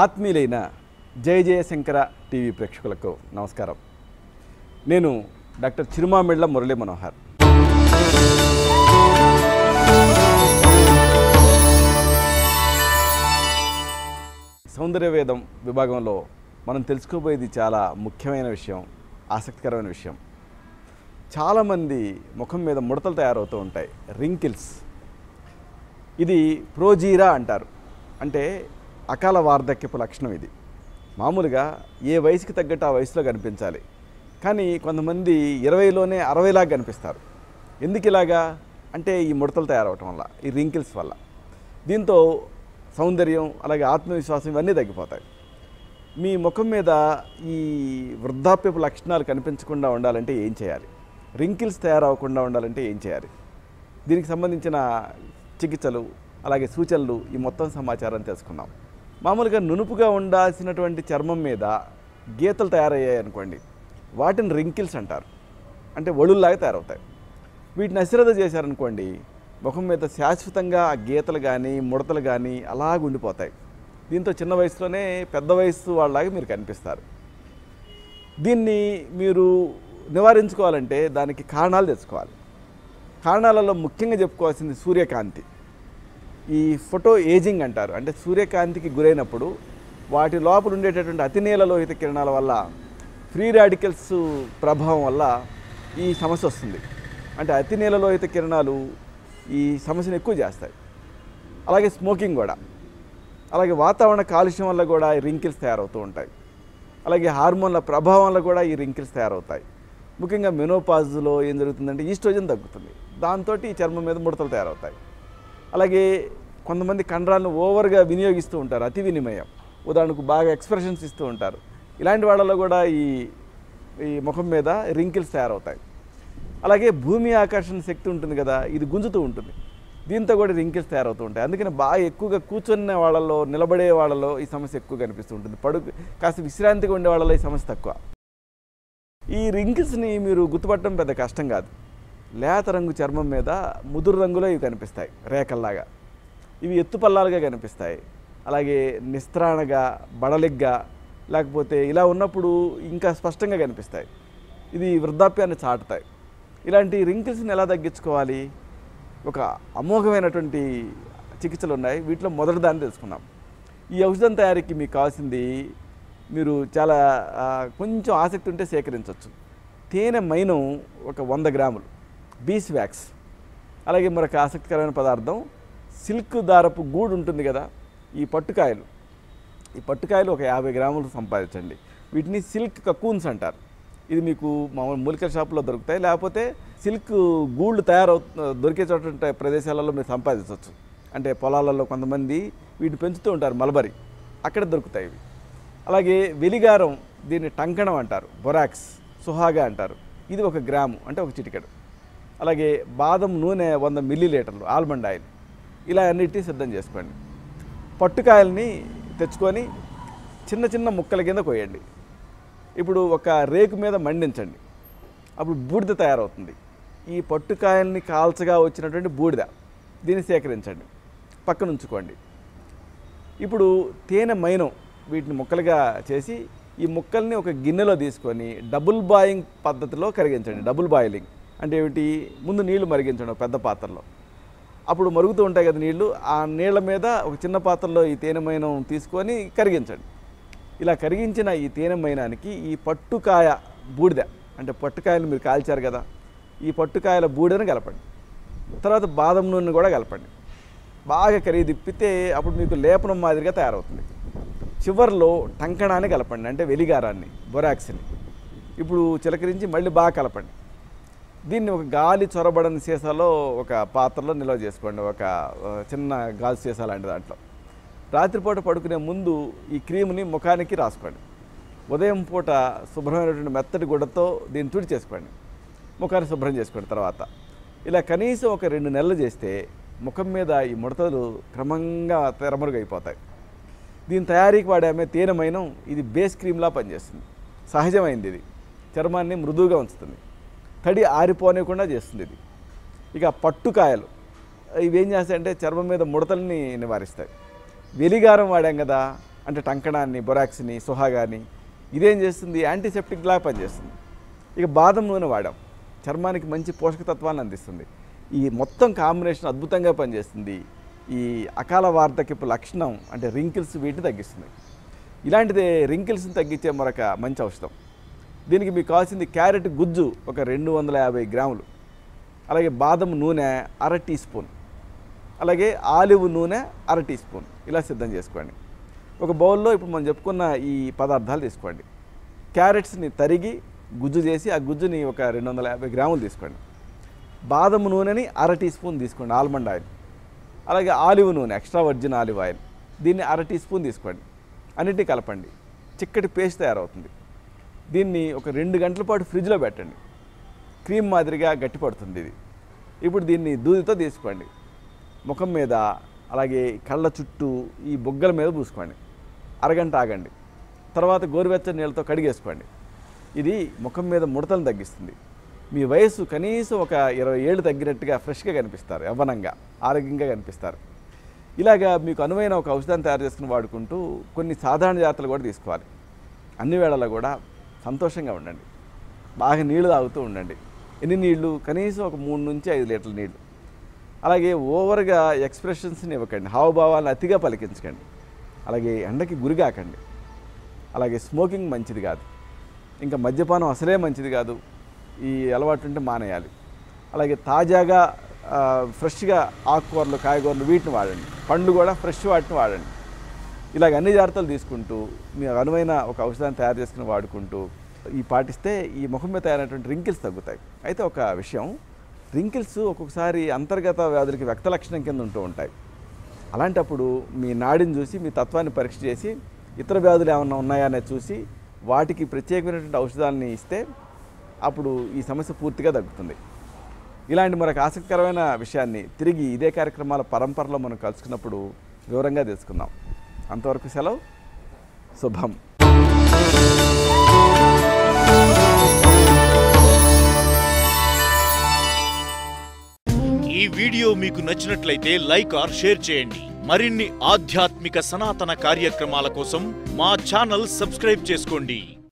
ఆత్మీయులైన జయ Jayashankar TV ప్రేక్షకులకు నమస్కారం నేను డాక్టర్ చిరుమామిళ్ళ మురళీ మనోహర్ సౌందర్య వేదం విభాగంలో మనం తెలుసుకోబోయేది చాలా ముఖ్యమైన విషయం ఆసక్తికరమైన విషయం చాలామంది ముఖం మీద ముడతలు తయారవుతూ ఉంటాయి రింకిల్స్ ఇది ప్రోజీరా అంటారు అంటే అకాల వార్ధక్యపు లక్షణం ఇది మామూలుగా ఏ వయసుకి తగ్గట్టు ఆ వయసులో కనిపించాలి కానీ కొంతమంది ఇరవైలోనే అరవైలాగా కనిపిస్తారు ఎందుకు ఇలాగా అంటే ఈ ముడతలు తయారవటం వల్ల ఈ రింకిల్స్ వల్ల దీంతో సౌందర్యం అలాగే ఆత్మవిశ్వాసం ఇవన్నీ తగ్గిపోతాయి మీ ముఖం మీద ఈ వృద్ధాప్యపు లక్షణాలు కనిపించకుండా ఉండాలంటే ఏం చేయాలి రింకిల్స్ తయారవ్వకుండా ఉండాలంటే ఏం చేయాలి దీనికి సంబంధించిన చికిత్సలు అలాగే సూచనలు ఈ మొత్తం సమాచారాన్ని తెలుసుకుందాం మామూలుగా నునుపుగా ఉండాల్సినటువంటి చర్మం మీద గీతలు తయారయ్యాయి అనుకోండి వాటిని రింకిల్స్ అంటారు అంటే ఒడుల్లాగా తయారవుతాయి వీటిని అశ్రద్ధ చేశారనుకోండి ముఖం మీద శాశ్వతంగా ఆ గీతలు కానీ ముడతలు కానీ అలాగ ఉండిపోతాయి దీంతో చిన్న వయసులోనే పెద్ద వయసు వాళ్ళలాగా మీరు కనిపిస్తారు దీన్ని మీరు నివారించుకోవాలంటే దానికి కారణాలు తెచ్చుకోవాలి కారణాలలో ముఖ్యంగా చెప్పుకోవాల్సింది సూర్యకాంతి ఈ ఫోటో ఏజింగ్ అంటారు అంటే సూర్యకాంతికి గురైనప్పుడు వాటి లోపల ఉండేటటువంటి అతినీల లోహిత కిరణాల వల్ల ఫ్రీ రాడికల్స్ ప్రభావం వల్ల ఈ సమస్య వస్తుంది అంటే అతినీల లోహిత కిరణాలు ఈ సమస్యను ఎక్కువ చేస్తాయి అలాగే స్మోకింగ్ కూడా అలాగే వాతావరణ కాలుష్యం వల్ల కూడా ఈ రింకిల్స్ తయారవుతూ ఉంటాయి అలాగే హార్మోన్ల ప్రభావం వల్ల కూడా ఈ రింకిల్స్ తయారవుతాయి ముఖ్యంగా మెనోపాజ్లో ఏం జరుగుతుందంటే ఈస్ట్రోజన్ తగ్గుతుంది దాంతో ఈ చర్మం మీద ముడతలు తయారవుతాయి అలాగే కొంతమంది కండరాలను ఓవర్గా వినియోగిస్తూ ఉంటారు అతి వినిమయం ఉదాహరణకు బాగా ఎక్స్ప్రెషన్స్ ఇస్తూ ఉంటారు ఇలాంటి వాళ్ళలో కూడా ఈ ఈ ముఖం మీద రింకిల్స్ తయారవుతాయి అలాగే భూమి ఆకర్షణ శక్తి ఉంటుంది కదా ఇది గుంజుతూ ఉంటుంది దీంతో కూడా రింకిల్స్ తయారవుతూ ఉంటాయి అందుకని బాగా ఎక్కువగా కూర్చున్న వాళ్ళలో నిలబడే వాళ్ళలో ఈ సమస్య ఎక్కువ కనిపిస్తూ ఉంటుంది పడుకు కాస్త విశ్రాంతిగా ఉండే వాళ్ళలో ఈ సమస్య తక్కువ ఈ రింకిల్స్ని మీరు గుర్తుపట్టడం పెద్ద కష్టం కాదు లేత రంగు చర్మం మీద ముదురు రంగులో ఇవి కనిపిస్తాయి రేఖల్లాగా ఇవి ఎత్తుపల్లాలుగా కనిపిస్తాయి అలాగే నిస్త్రాణగా బడలిగ్గా లేకపోతే ఇలా ఉన్నప్పుడు ఇంకా స్పష్టంగా కనిపిస్తాయి ఇది వృద్ధాప్యాన్ని చాటుతాయి ఇలాంటి రింకిల్స్ని ఎలా తగ్గించుకోవాలి ఒక అమోఘమైనటువంటి చికిత్సలు ఉన్నాయి వీటిలో మొదటి దాన్ని తెలుసుకుందాం ఈ ఔషధం తయారీకి మీకు కావాల్సింది మీరు చాలా ఆ, కొంచెం ఆసక్తి ఉంటే సేకరించవచ్చు తేనె మైనం ఒక వంద గ్రాములు బీస్ వ్యాక్స్ అలాగే మరొక ఆసక్తికరమైన పదార్థం సిల్క్ దారపు గూడు ఉంటుంది కదా ఈ పట్టుకాయలు ఈ పట్టుకాయలు ఒక యాభై గ్రాములు సంపాదించండి వీటిని సిల్క్ కకూన్స్ అంటారు ఇది మీకు మామూలు మూలికల షాపులో దొరుకుతాయి లేకపోతే సిల్క్ గూళ్ళు తయారవు దొరికే చోట ఉంటే ప్రదేశాలలో మీరు సంపాదించవచ్చు అంటే పొలాలలో కొంతమంది వీటిని పెంచుతూ ఉంటారు మలబరి అక్కడ దొరుకుతాయి ఇవి అలాగే వెలిగారం దీన్ని టంకణం అంటారు బొరాక్స్ సుహాగా అంటారు ఇది ఒక గ్రాము అంటే ఒక చిటికెడు అలాగే బాదం నూనె వంద మిల్లీ లీటర్లు ఆల్మండ్ ఆయిల్ ఇలా అన్నిటినీ సిద్ధం చేసుకోండి పట్టుకాయల్ని తెచ్చుకొని చిన్న చిన్న ముక్కల కింద కోయండి ఇప్పుడు ఒక రేకు మీద మండించండి అప్పుడు బూడిద తయారవుతుంది ఈ పట్టుకాయల్ని కాల్చగా వచ్చినటువంటి బూడిద దీన్ని సేకరించండి పక్కన ఉంచుకోండి ఇప్పుడు తేనె మైనం వీటిని ముక్కలుగా చేసి ఈ ముక్కల్ని ఒక గిన్నెలో తీసుకొని డబుల్ బాయింగ్ పద్ధతిలో కరిగించండి డబుల్ బాయిలింగ్ అంటే ఏమిటి ముందు నీళ్లు మరిగించండి ఒక పెద్ద పాత్రలో అప్పుడు మరుగుతూ ఉంటాయి కదా నీళ్లు ఆ నీళ్ళ మీద ఒక చిన్న పాత్రలో ఈ తేనె మైనం తీసుకొని కరిగించండి ఇలా కరిగించిన ఈ తేనె మైనానికి ఈ పట్టుకాయ బూడిద అంటే పట్టుకాయలు మీరు కాల్చారు కదా ఈ పట్టుకాయల బూడిదను కలపండి తర్వాత బాదం నూనె కూడా కలపండి బాగా కరిగి తిప్పితే అప్పుడు మీకు లేపనం మాదిరిగా తయారవుతుంది చివర్లో టంకణాన్ని కలపండి అంటే వెలిగారాన్ని బొరాక్స్ని ఇప్పుడు చిలకరించి మళ్ళీ బాగా కలపండి దీన్ని ఒక గాలి చొరబడని సీసాలో ఒక పాత్రలో నిల్వ చేసుకోండి ఒక ఆ, చిన్న గాజు సీసా లాంటి దాంట్లో రాత్రిపూట పడుకునే ముందు ఈ క్రీమ్ని ముఖానికి రాసుకోండి ఉదయం పూట శుభ్రమైనటువంటి మెత్తటి గుడ్డతో దీన్ని తుడి చేసుకోండి ముఖాన్ని శుభ్రం చేసుకోండి తర్వాత ఇలా కనీసం ఒక రెండు నెలలు చేస్తే ముఖం మీద ఈ ముడతలు క్రమంగా తెరమరుగైపోతాయి దీని తయారీకి వాడే తేనెమైన ఇది బేస్ క్రీమ్లా పనిచేస్తుంది సహజమైంది ఇది చర్మాన్ని మృదువుగా ఉంచుతుంది తడి ఆరిపోనివ్వకుండా చేస్తుంది ఇది ఇక పట్టుకాయలు ఇవి ఏం చేస్తాయంటే చర్మం మీద ముడతల్ని నివారిస్తాయి వెలిగారం వాడాం కదా అంటే టంకణాన్ని బొరాక్స్ని సుహాగాని ఇదేం చేస్తుంది యాంటీసెప్టిక్ లా పనిచేస్తుంది ఇక బాదం నూనె వాడాం చర్మానికి మంచి పోషకతత్వాన్ని అందిస్తుంది ఈ మొత్తం కాంబినేషన్ అద్భుతంగా పనిచేస్తుంది ఈ అకాల వార్ధక్యపు లక్షణం అంటే రింకిల్స్ వీటిని తగ్గిస్తుంది ఇలాంటిదే రింకిల్స్ని తగ్గించే మరొక మంచి ఔషధం దీనికి మీకు కావాల్సింది క్యారెట్ గుజ్జు ఒక రెండు వందల యాభై గ్రాములు అలాగే బాదం నూనె అర టీ స్పూన్ అలాగే ఆలివ్ నూనె అర టీ స్పూన్ ఇలా సిద్ధం చేసుకోండి ఒక బౌల్లో ఇప్పుడు మనం చెప్పుకున్న ఈ పదార్థాలు తీసుకోండి క్యారెట్స్ని తరిగి గుజ్జు చేసి ఆ గుజ్జుని ఒక రెండు వందల యాభై గ్రాములు తీసుకోండి బాదం నూనెని అర టీ స్పూన్ తీసుకోండి ఆల్మండ్ ఆయిల్ అలాగే ఆలివ్ నూనె ఎక్స్ట్రా వర్జిన్ ఆలివ్ ఆయిల్ దీన్ని అర టీ స్పూన్ తీసుకోండి అన్నిటినీ కలపండి చిక్కటి పేస్ట్ తయారవుతుంది దీన్ని ఒక రెండు గంటల పాటు ఫ్రిడ్జ్లో పెట్టండి క్రీమ్ మాదిరిగా గట్టిపడుతుంది ఇది ఇప్పుడు దీన్ని దూదితో తీసుకోండి ముఖం మీద అలాగే కళ్ళ చుట్టూ ఈ బొగ్గల మీద పూసుకోండి అరగంట ఆగండి తర్వాత గోరువెచ్చని నీళ్ళతో కడిగేసుకోండి ఇది ముఖం మీద ముడతలు తగ్గిస్తుంది మీ వయసు కనీసం ఒక ఇరవై ఏళ్ళు తగ్గినట్టుగా ఫ్రెష్గా కనిపిస్తారు యవ్వనంగా ఆరోగ్యంగా కనిపిస్తారు ఇలాగా మీకు అనువైన ఒక ఔషధాన్ని తయారు చేసుకుని వాడుకుంటూ కొన్ని సాధారణ జాగ్రత్తలు కూడా తీసుకోవాలి అన్ని వేళల్లో కూడా సంతోషంగా ఉండండి బాగా నీళ్లు తాగుతూ ఉండండి ఎన్ని నీళ్లు కనీసం ఒక మూడు నుంచి ఐదు లీటర్ల నీళ్లు అలాగే ఓవర్గా ఎక్స్ప్రెషన్స్ని ఇవ్వకండి హావభావాలను అతిగా పలికించకండి అలాగే ఎండకి గురిగాకండి అలాగే స్మోకింగ్ మంచిది కాదు ఇంకా మద్యపానం అసలే మంచిది కాదు ఈ అలవాటు ఉంటే మానేయాలి అలాగే తాజాగా ఆ, ఫ్రెష్గా ఆకుకూరలు కాయగూరలు వీటిని వాడండి పండ్లు కూడా ఫ్రెష్ వాటిని వాడండి ఇలాగ అన్ని జాగ్రత్తలు తీసుకుంటూ మీ అనువైన ఒక ఔషధాన్ని తయారు చేసుకుని వాడుకుంటూ ఈ పాటిస్తే ఈ ముఖం మీద తయారైనటువంటి రింకిల్స్ తగ్గుతాయి అయితే ఒక విషయం రింకిల్స్ ఒక్కొక్కసారి అంతర్గత వ్యాధులకి వ్యక్త లక్షణం కింద ఉంటూ ఉంటాయి అలాంటప్పుడు మీ నాడిని చూసి మీ తత్వాన్ని పరీక్ష చేసి ఇతర వ్యాధులు ఏమన్నా ఉన్నాయా అనేది చూసి వాటికి ప్రత్యేకమైనటువంటి ఔషధాలని ఇస్తే అప్పుడు ఈ సమస్య పూర్తిగా తగ్గుతుంది ఇలాంటి మరొక ఆసక్తికరమైన విషయాన్ని తిరిగి ఇదే కార్యక్రమాల పరంపరలో మనం కలుసుకున్నప్పుడు వివరంగా తెలుసుకుందాం అంతవరకు సెలవు శుభం ఈ వీడియో మీకు నచ్చినట్లయితే లైక్ ఆర్ షేర్ చేయండి మరిన్ని ఆధ్యాత్మిక సనాతన కార్యక్రమాల కోసం మా ఛానల్ సబ్స్క్రైబ్ చేసుకోండి